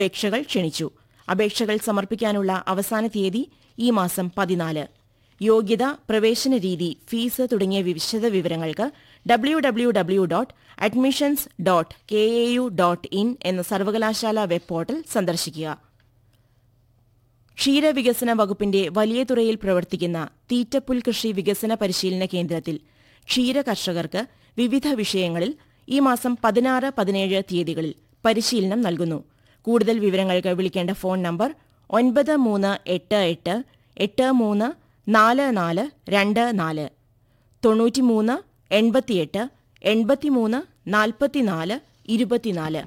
അപേക്ഷകൾ ക്ഷണിച്ചു അപേക്ഷകൾ സമർപ്പിക്കാനുള്ള അവസാന തീയതി ഈ മാസം പതിനാല് യോഗ്യത പ്രവേശന രീതി ഫീസ് തുടങ്ങിയ വിശദ വിവരങ്ങൾക്ക് W W W dot admissions dot K A U dot in എന്ന സർവകലാശാല വെബ് പോർട്ടൽ സന്ദർശിക്കുക ക്ഷീരവികസന വകുപ്പിന്റെ വലിയ തുറയിൽ പ്രവർത്തിക്കുന്ന തീറ്റപ്പുൽ കൃഷി വികസന പരിശീലന കേന്ദ്രത്തിൽ ക്ഷീര കർഷകർക്ക് വിവിധ വിഷയങ്ങളിൽ ഈ മാസം പതിനാറ് പതിനേഴ് തീയതികളിൽ പരിശീലനം നൽകുന്നു കൂടുതൽ വിവരങ്ങൾക്ക് വിളിക്കേണ്ട ഫോൺ നമ്പർ ഒൻപത് മൂന്ന് എട്ട് എട്ട് എട്ട് മൂന്ന് നാല് നാല് രണ്ട് നാല് തൊണ്ണൂറ്റിമൂന്ന് എൺപത്തിയെട്ട് എൺപത്തിമൂന്ന് നാൽപ്പത്തിനാല് ഇരുപത്തിനാല്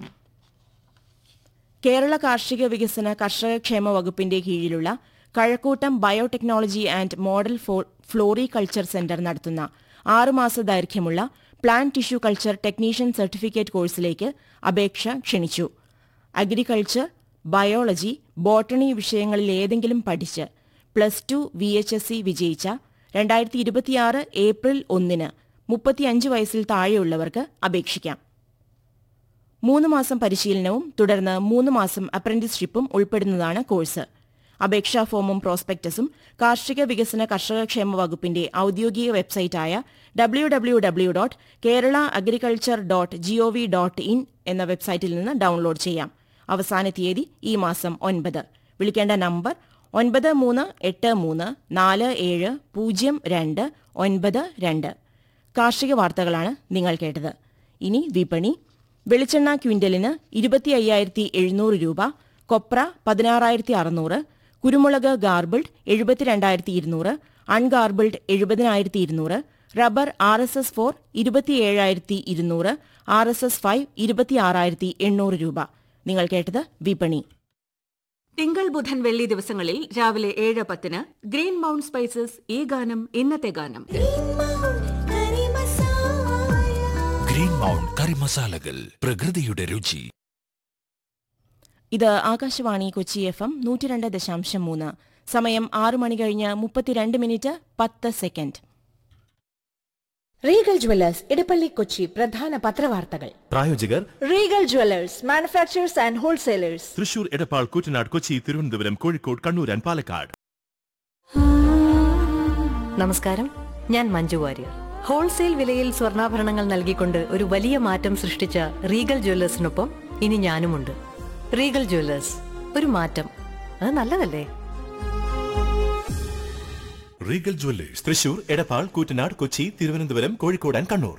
കേരള കാർഷിക വികസന കർഷകക്ഷേമ വകുപ്പിന്റെ കീഴിലുള്ള കഴക്കൂട്ടം ബയോടെക്നോളജി ആൻഡ് മോഡൽ ഫോ- ഫ്ലോറികൾച്ചർ സെന്റർ നടത്തുന്ന ആറുമാസ ദൈർഘ്യമുള്ള plant tissue culture technician certificate കോഴ്സിലേക്ക് അപേക്ഷ ക്ഷണിച്ചു അഗ്രികൾച്ചർ ബയോളജി ബോട്ടണി വിഷയങ്ങളിൽ ഏതെങ്കിലും പഠിച്ച് plus two V H S C വിജയിച്ച രണ്ടായിരത്തി ഇരുപത്തിയാറ് ഏപ്രിൽ ഒന്നിന് മുപ്പത്തിയഞ്ച് വയസ്സിൽ താഴെയുള്ളവർക്ക് അപേക്ഷിക്കാം മൂന്ന് മാസം പരിശീലനവും തുടർന്ന് മൂന്ന് മാസം അപ്രന്റീസ്ഷിപ്പും ഉൾപ്പെടുന്നതാണ് കോഴ്സ് അപേക്ഷാ ഫോമും പ്രോസ്പെക്ടസും കാർഷിക വികസന കർഷകക്ഷേമ വകുപ്പിന്റെ ഔദ്യോഗിക വെബ്സൈറ്റായ W W W dot Kerala agriculture dot G O V dot in എന്ന വെബ്സൈറ്റിൽ നിന്ന് ഡൌൺലോഡ് ചെയ്യാം അവസാന തീയതി ഈ മാസം ഒൻപത് വിളിക്കേണ്ട നമ്പർ ഒൻപത് മൂന്ന് എട്ട് മൂന്ന് നാല് ഏഴ് പൂജ്യം രണ്ട് ഒൻപത് രണ്ട് കാർഷിക വാർത്തകളാണ് നിങ്ങൾ കേട്ടത് ഇനി വിപണി വെളിച്ചെണ്ണ ക്വിന്റലിന് ഇരുപത്തി അയ്യായിരത്തി എഴുന്നൂറ് രൂപ കൊപ്ര പതിനാറായിരത്തി അറുന്നൂറ് കുരുമുളക് ഗാർബിൾഡ് എഴുപത്തിരണ്ടായിരത്തി ഇരുന്നൂറ് അൺഗാർബിൾഡ് എഴുപതിനായിരത്തി ഇരുന്നൂറ് rubber R S S four ഇരുപത്തിയേഴായിരത്തി ഇരുന്നൂറ് ആർ എസ് എസ് ഫൈവ് ഇരുപത്തിയാറായിരത്തി എണ്ണൂറ് രൂപ നിങ്ങൾ കേട്ടത് വിപണി തിങ്കൾ ബുധൻ വെള്ളി ദിവസങ്ങളിൽ രാവിലെ ഏഴ് പത്തിന് ഗ്രീൻ മൗണ്ട് സ്പൈസസ് ഈ ഗാനം ഇന്നത്തെ ഗാനം ഗ്രീൻ മൗണ്ട് കറി മസാലകൾ പ്രകൃതിയുടെ രുചി ഇത് ആകാശവാണി കൊച്ചി എഫ് എം നൂറ്റിരണ്ട് ദശാംശം മൂന്ന് സമയം ആറ് മണി കഴിഞ്ഞ് മുപ്പത്തിരണ്ട് മിനിറ്റ് പത്ത് second Regal Jewellers Edappally Kochi പ്രധാന പത്രവാർത്തകൾ പ്രായോജകർ Regal Jewellers manufacturers and wholesalers Thrissur Edappal Koottanad Kochi Thiruvananthapuram Kozhikode Kannur and Palakkad നമസ്കാരം ഞാൻ മഞ്ജു വാര്യർ ഹോൾസെയിൽ വിലയിൽ സ്വർണ്ണാഭരണങ്ങൾ നൽകിക്കൊണ്ട് ഒരു വലിയ മാറ്റം സൃഷ്ടിച്ച റീഗൽ ജ്വല്ലേഴ്സിനൊപ്പം ഇനി ഞാനുമുണ്ട് റീഗൽ ജ്വല്ലേഴ്സ് ഒരു മാറ്റം അത് നല്ലതല്ലേ Regal Jewellers Thrissur Edappal Koottanad Kochi Thiruvananthapuram Kozhikode and Kannur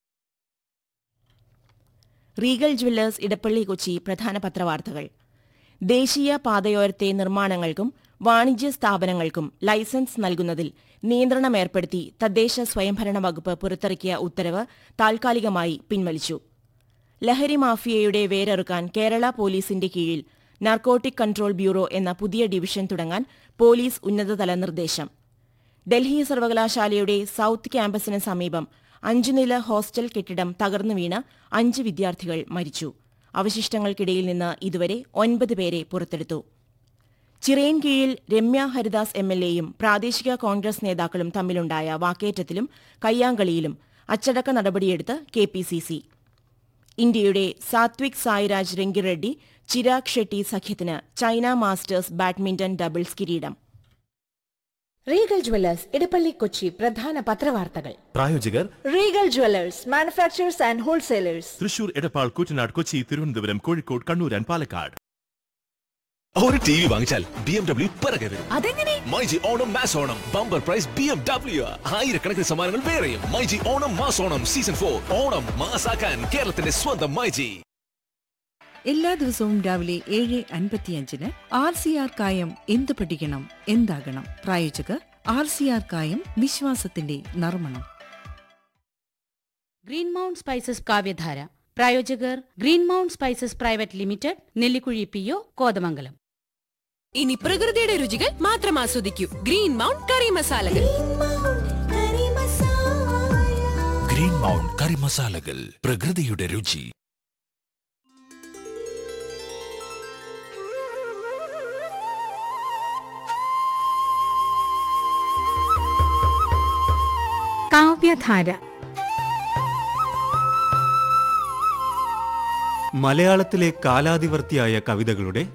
Regal Jewellers Edappally Kochi പ്രധാന പത്രവാർത്തകൾ ദേശീയ പാതയോരത്തെ നിർമ്മാണങ്ങൾക്കും വാണിജ്യ സ്ഥാപനങ്ങൾക്കും ലൈസൻസ് നൽകുന്നതിൽ നിയന്ത്രണം ഏർപ്പെടുത്തി തദ്ദേശ സ്വയംഭരണ വകുപ്പ് പുറത്തിറക്കിയ ഉത്തരവ് താൽക്കാലികമായി പിൻവലിച്ചു ലഹരി മാഫിയയുടെ വേരറുക്കാൻ കേരള പോലീസിന്റെ കീഴിൽ നാർക്കോട്ടിക് കൺട്രോൾ ബ്യൂറോ എന്ന പുതിയ ഡിവിഷൻ തുടങ്ങാൻ പോലീസ് ഉന്നതതല നിർദ്ദേശം ഡൽഹി സർവകലാശാലയുടെ സൌത്ത് ക്യാമ്പസിന് സമീപം അഞ്ചു നില ഹോസ്റ്റൽ കെട്ടിടം തകർന്നു വീണ് അഞ്ച് വിദ്യാർത്ഥികൾ മരിച്ചു അവശിഷ്ടങ്ങൾക്കിടയിൽ നിന്ന് ഇതുവരെ ഒൻപത് പേരെ പുറത്തെടുത്തു ചിറയൻ കീഴിൽ രമ്യ ഹരിദാസ് എം എൽ എയും പ്രാദേശിക കോൺഗ്രസ് നേതാക്കളും തമ്മിലുണ്ടായ വാക്കേറ്റത്തിലും കയ്യാങ്കളിയിലും അച്ചടക്ക നടപടിയെടുത്ത് കെ പി സി സി ഇന്ത്യയുടെ സാത്വിക് സായിരാജ് രംഗിറെഡ്ഡി ചിരാഗ് ഷെട്ടി സഖ്യത്തിന് ചൈന മാസ്റ്റേഴ്സ് ബാഡ്മിന്റൺ ഡബിൾസ് കിരീടം റീഗൽ ജുവല്ലേഴ്സ് ഇടപ്പള്ളി കൊച്ചി പ്രധാന പത്രവാർത്തകൾ പ്രായോജകർ Regal Jewellers manufacturers and wholesalers Thrissur Edappal Koottanad Kochi Thiruvananthapuram Kozhikode Kannur and Palakkad ഒരു ടി വി വാങ്ങിച്ചാൽ ബി എം ഡബ്ല്യു പിറകെ വരും അതെങ്ങനെ myG Onam mass Onam bumper prize B M W ആയിരക്കണക്കിന് സമ്മാനങ്ങൾ വേറെയും myG Onam mass Onam season four Onam മാസാക്കാൻ കേരളത്തിന്റെ സ്വന്തം മൈജി എല്ലാ ദിവസവും രാവിലെ ഏഴ് അൻപത്തിയഞ്ചിന് ആർ സി ആർ കായം എന്ത് പഠിക്കണം എന്താകണം പ്രായോജകർ ആർ സി ആർ കായം വിശ്വാസത്തിന്റെ നർമ്മണം ഗ്രീൻ മൗണ്ട് സ്പൈസസ് കാവ്യധാര പ്രായോജകർ green mount spices private limited Nellikuzhi P O Kothamangalam ഇനി പ്രകൃതിയുടെ രുചികൾ മാത്രം ആസ്വദിക്കൂ ഗ്രീൻ മൗണ്ട് കറി മസാലകൾ ഗ്രീൻ മൗണ്ട് കറി മസാലകൾ പ്രകൃതിയുടെ രുചി കാവ്യധാര മലയാളത്തിലെ കാലാതിവർത്തിയായ കവിതകളുടെ